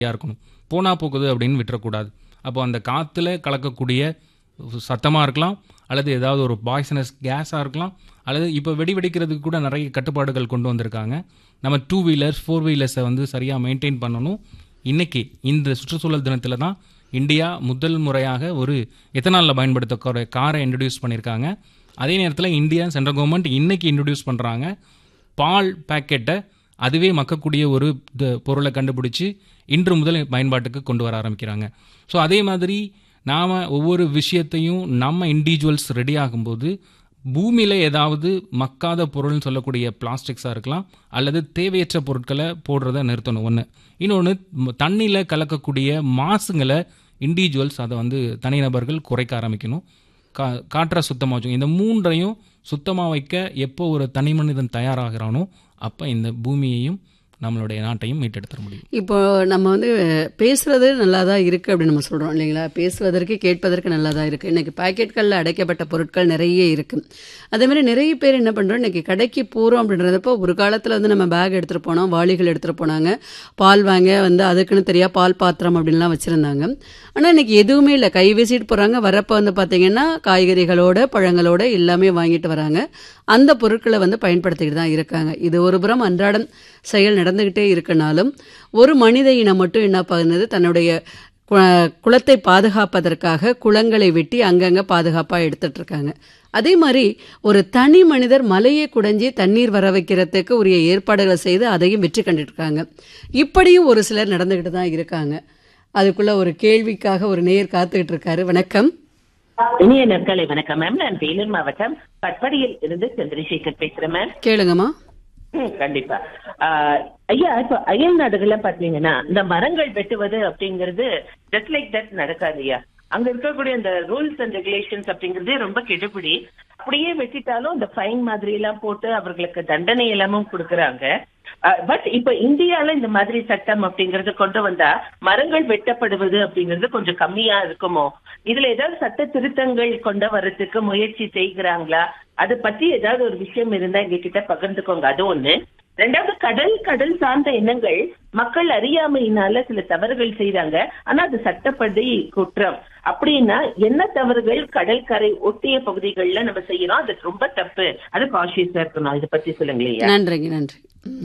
இருக்கணும் போனா போகுது அப்படின்னு விட்டுறக்கூடாது அப்போ அந்த காற்றுல கலக்கக்கூடிய சத்தமாக இருக்கலாம் அல்லது ஏதாவது ஒரு பாய்சனஸ் கேஸாக இருக்கலாம் அல்லது இப்போ வெடி வெடிக்கிறதுக்கு கூட நிறைய கட்டுப்பாடுகள் கொண்டு வந்திருக்காங்க நம்ம டூ வீலர்ஸ் ஃபோர் வீலர்ஸை வந்து சரியாக மெயின்டைன் பண்ணணும் இன்னைக்கு இந்த சுற்றுச்சூழல் தினத்தில் தான் இந்தியா முதல் முறையாக ஒரு எத்தனாலில் பயன்படுத்தக்கூடிய காரை இன்ட்ரடியூஸ் பண்ணியிருக்காங்க அதே நேரத்தில் இந்தியா சென்ட்ரல் கவர்மெண்ட் இன்னைக்கு இன்ட்ரடியூஸ் பண்ணுறாங்க பால் பேக்கெட்டை அதுவே மக்கக்கூடிய ஒரு த- பொருளை கண்டுபிடிச்சி இன்று முதல் பயன்பாட்டுக்கு கொண்டு வர ஆரம்பிக்கிறாங்க ஸோ அதே மாதிரி நாம் ஒவ்வொரு விஷயத்தையும் நம்ம இண்டிவிஜுவல்ஸ் ரெடி ஆகும்போது பூமியில் ஏதாவது மக்காத பொருள்னு சொல்லக்கூடிய பிளாஸ்டிக்ஸாக இருக்கலாம் அல்லது தேவையற்ற பொருட்களை போடுறத நிறுத்தணும் ஒன்று இன்னொன்று தண்ணியில் கலக்கக்கூடிய மாசுங்களை இண்டிவிஜுவல்ஸ் அதை வந்து தனிநபர்கள் குறைக்க ஆரம்பிக்கணும் கா காற்றை சுத்தமாக வச்சுக்கணும் இந்த மூன்றையும் சுத்தமாக வைக்க எப்போ ஒரு தனி மனிதன் தயாராகிறானோ அப்போ இந்த பூமியையும் நம்மளுடைய நாட்டையும் மீட்டெடுத்துட முடியும் இப்போ நம்ம வந்து பேசுறது நல்லா தான் இருக்கு அப்படின்னு நம்ம சொல்றோம் இல்லைங்களா பேசுவதற்கு கேட்பதற்கு நல்லா தான் இருக்கு இன்னைக்கு பாக்கெட்களில் அடைக்கப்பட்ட பொருட்கள் நிறைய இருக்கு அதே மாதிரி நிறைய பேர் என்ன பண்றோம் இன்னைக்கு கடைக்கு போறோம் அப்படின்றதப்போ ஒரு காலத்துல வந்து நம்ம பேக் எடுத்துட்டு போனோம் வாளிகள் எடுத்துட்டு போனாங்க பால் வாங்க வந்து அதுக்குன்னு தெரியா பால் பாத்திரம் அப்படின்லாம் வச்சிருந்தாங்க ஆனா இன்னைக்கு எதுவுமே இல்லை கை வீசிட்டு போறாங்க வரப்ப வந்து பாத்தீங்கன்னா காய்கறிகளோட பழங்களோட எல்லாமே வாங்கிட்டு வராங்க அந்த பொருட்களை வந்து பயன்படுத்திக்கிட்டு தான் இருக்காங்க இது ஒரு புறம் அன்றாடம் செயல் நடந்துக்கிட்டே இருக்கனாலும் ஒரு மனித இனம் மட்டும் என்ன பண்ணுது தன்னுடைய கு- குலத்தை பாதுகாப்பதற்காக குளங்களை வெட்டி அங்கங்க பாதுகாப்பாக எடுத்துட்டு இருக்காங்க அதே மாதிரி ஒரு தனி மனிதர் மலையை குடைஞ்சி தண்ணீர் வர வைக்கிறதுக்கு உரிய ஏற்பாடுகளை செய்து அதையும் வெற்றி கண்டுட்டு இருக்காங்க இப்படியும் ஒரு சிலர் நடந்துக்கிட்டு தான் இருக்காங்க அதுக்குள்ள ஒரு கேள்விக்காக ஒரு நேயர் காத்துக்கிட்டு இருக்காரு வணக்கம் இனிய நற்காலை வணக்கம் மேம் நான் வேலூர் மாவட்டம் பட்படியில் இருந்து சந்திரசேகர் பேசுறேன் மேம் கேளுங்கம்மா ம், கண்டிப்பா ஆஹ், ஐயா இப்ப அயல் நாடுகள்ல பாத்தீங்கன்னா இந்த மரங்கள் வெட்டுவது அப்படிங்கிறது ஜஸ்ட் லைக் தட் நடக்காது ஐயா அங்க இருக்கக்கூடிய அந்த ரூல்ஸ் அண்ட் ரெகுலேஷன்ஸ் அப்படிங்கறதே ரொம்ப கெடுபிடி அப்படியே வெட்டிட்டாலும் இந்த ஃபைன் மாதிரி எல்லாம் போட்டு அவர்களுக்கு தண்டனை எல்லாமும் கொடுக்கறாங்க பட் இப்ப இந்தியால இந்த மாதிரி சட்டம் அப்படிங்கறது கொண்டு வந்தா மரங்கள் வெட்டப்படுவது அப்படிங்கிறது கொஞ்சம் கம்மியா இருக்குமோ இதுல ஏதாவது சட்ட திருத்தங்கள் கொண்டு வர்றதுக்கு முயற்சி செய்கிறாங்களா அதை பத்தி ஏதாவது ஒரு விஷயம் இருந்தா எங்க கிட்ட பகிர்ந்துக்கோங்க அது ஒண்ணு ரெண்டாவது கடல் கடல் சார்ந்த எண்ணங்கள் மக்கள் அறியாமையினால சில தவறுகள் செய்றாங்க ஆனா அது சட்டப்படி குற்றம் அப்படின்னா என்ன தவறுகள் கடற்கரை ஒட்டிய பகுதிகளில் நம்ம செய்யறோம் அது ரொம்ப தப்பு அது கான்சியஸா இருக்கணும் இதை பத்தி சொல்லுங்களேன் நன்றிங்க நன்றி ம்.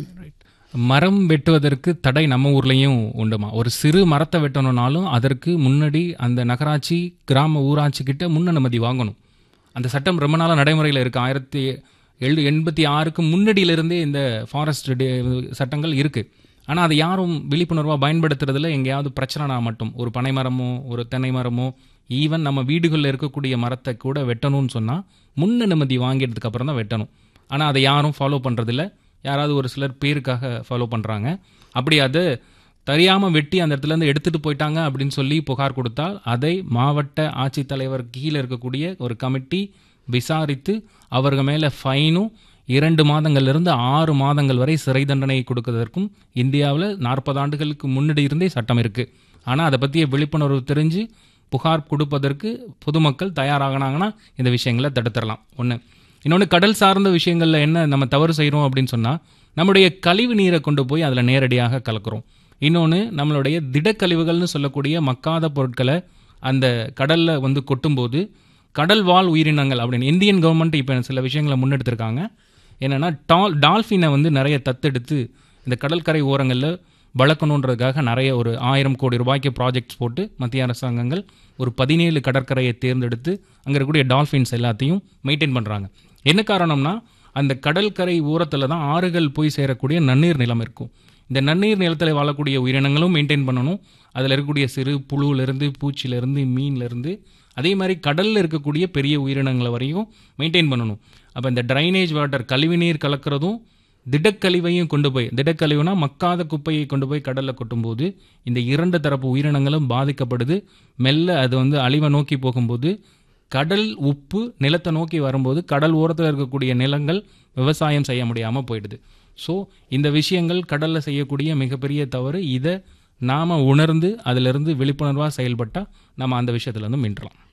மரம் வெட்டுவதற்கு தடை நம்ம ஊர்லேயும் உண்டுமா ஒரு சிறு மரத்தை வெட்டணும்னாலும் அதற்கு முன்னாடி அந்த நகராட்சி கிராம ஊராட்சி கிட்ட முன் அனுமதி வாங்கணும் அந்த சட்டம் ரொம்ப நாளாக நடைமுறையில் இருக்கு ஆயிரத்தி எழு எண்பத்தி ஆறுக்கு முன்னாடியிலிருந்தே இந்த ஃபாரஸ்ட் சட்டங்கள் இருக்கு ஆனால் அதை யாரும் விழிப்புணர்வாக பயன்படுத்துறதுல எங்கேயாவது பிரச்சனைனா மட்டும் ஒரு பனை மரமோ ஒரு தென்னை மரமோ ஈவன் நம்ம வீடுகளில் இருக்கக்கூடிய மரத்தை கூட வெட்டணும்னு சொன்னால் முன் அனுமதி வாங்கியதுக்கு அப்புறம் தான் வெட்டணும் ஆனால் அதை யாரும் ஃபாலோ பண்ணுறதில்ல யாராவது ஒரு சிலர் பேருக்காக ஃபாலோ பண்ணுறாங்க அப்படி அது தெரியாமல் வெட்டி அந்த இடத்துல இருந்து எடுத்துகிட்டு போயிட்டாங்க அப்படின்னு சொல்லி புகார் கொடுத்தால் அதை மாவட்ட ஆட்சித்தலைவர் கீழே இருக்கக்கூடிய ஒரு கமிட்டி விசாரித்து அவர்கள் மேலே ஃபைனும் இரண்டு மாதங்கள்லேருந்து ஆறு மாதங்கள் வரை சிறை தண்டனை கொடுக்கறதற்கும் இந்தியாவில் நாற்பது ஆண்டுகளுக்கு முன்னாடி இருந்தே சட்டம் இருக்குது ஆனால் அதை பற்றிய விழிப்புணர்வு தெரிஞ்சு புகார் கொடுப்பதற்கு பொதுமக்கள் தயாராகினாங்கன்னா இந்த விஷயங்களை தடுத்துடலாம் ஒன்று இன்னொன்று கடல் சார்ந்த விஷயங்களில் என்ன நம்ம தவறு செய்கிறோம் அப்படின்னு சொன்னால் நம்முடைய கழிவு நீரை கொண்டு போய் அதில் நேரடியாக கலக்கிறோம் இன்னொன்று நம்மளுடைய திடக்கழிவுகள்னு சொல்லக்கூடிய மக்காத பொருட்களை அந்த கடலில் வந்து கொட்டும்போது கடல் வாழ் உயிரினங்கள் அப்படின்னு இந்தியன் கவர்மெண்ட் இப்போ சில விஷயங்களை முன்னெடுத்திருக்காங்க என்னென்னா டால் டால்ஃபினை வந்து நிறைய தத்தெடுத்து இந்த கடற்கரை ஓரங்களில் வளர்க்கணுன்றதுக்காக நிறைய ஒரு ஆயிரம் கோடி ரூபாய்க்கு ப்ராஜெக்ட்ஸ் போட்டு மத்திய அரசாங்கங்கள் ஒரு பதினேழு கடற்கரையை தேர்ந்தெடுத்து அங்கே இருக்கக்கூடிய டால்ஃபின்ஸ் எல்லாத்தையும் மெயின்டைன் பண்ணுறாங்க என்ன காரணம்னா அந்த கடற்கரை ஓரத்தில் தான் ஆறுகள் போய் சேரக்கூடிய நன்னீர் நிலம் இருக்கும் இந்த நன்னீர் நிலத்தில் வாழக்கூடிய உயிரினங்களும் மெயின்டைன் பண்ணணும் அதில் இருக்கக்கூடிய சிறு புழுவிலிருந்து பூச்சியிலேருந்து மீன்லேருந்து அதே மாதிரி கடலில் இருக்கக்கூடிய பெரிய உயிரினங்களை வரையும் மெயின்டைன் பண்ணணும் அப்போ இந்த ட்ரைனேஜ் வாட்டர் கழிவுநீர் கலக்கிறதும் திடக்கழிவையும் கொண்டு போய் திடக்கழிவுனா மக்காத குப்பையை கொண்டு போய் கடலில் கொட்டும்போது இந்த இரண்டு தரப்பு உயிரினங்களும் பாதிக்கப்படுது மெல்ல அது வந்து அழிவை நோக்கி போகும்போது கடல் உப்பு நிலத்தை நோக்கி வரும்போது கடல் ஓரத்தில் இருக்கக்கூடிய நிலங்கள் விவசாயம் செய்ய முடியாமல் போயிடுது ஸோ இந்த விஷயங்கள் கடலில் செய்யக்கூடிய மிகப்பெரிய தவறு இதை நாம் உணர்ந்து அதிலிருந்து விழிப்புணர்வாக செயல்பட்டால் நம்ம அந்த விஷயத்துலேருந்து மீண்டலாம்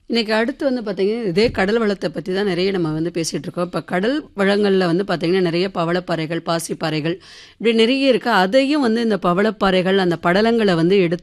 இன்னைக்கு அடுத்து வந்து பார்த்தீங்கன்னா இதே கடல் வளத்தை பற்றி தான் நிறைய நம்ம வந்து பேசிகிட்டு இருக்கோம் இப்போ கடல் வளங்களில் வந்து பார்த்தீங்கன்னா நிறைய பவளப்பாறைகள் பாசிப்பாறைகள் இப்படி நிறைய இருக்குது அதையும் வந்து இந்த பவளப்பாறைகள் அந்த படலங்களை வந்து எடுத்து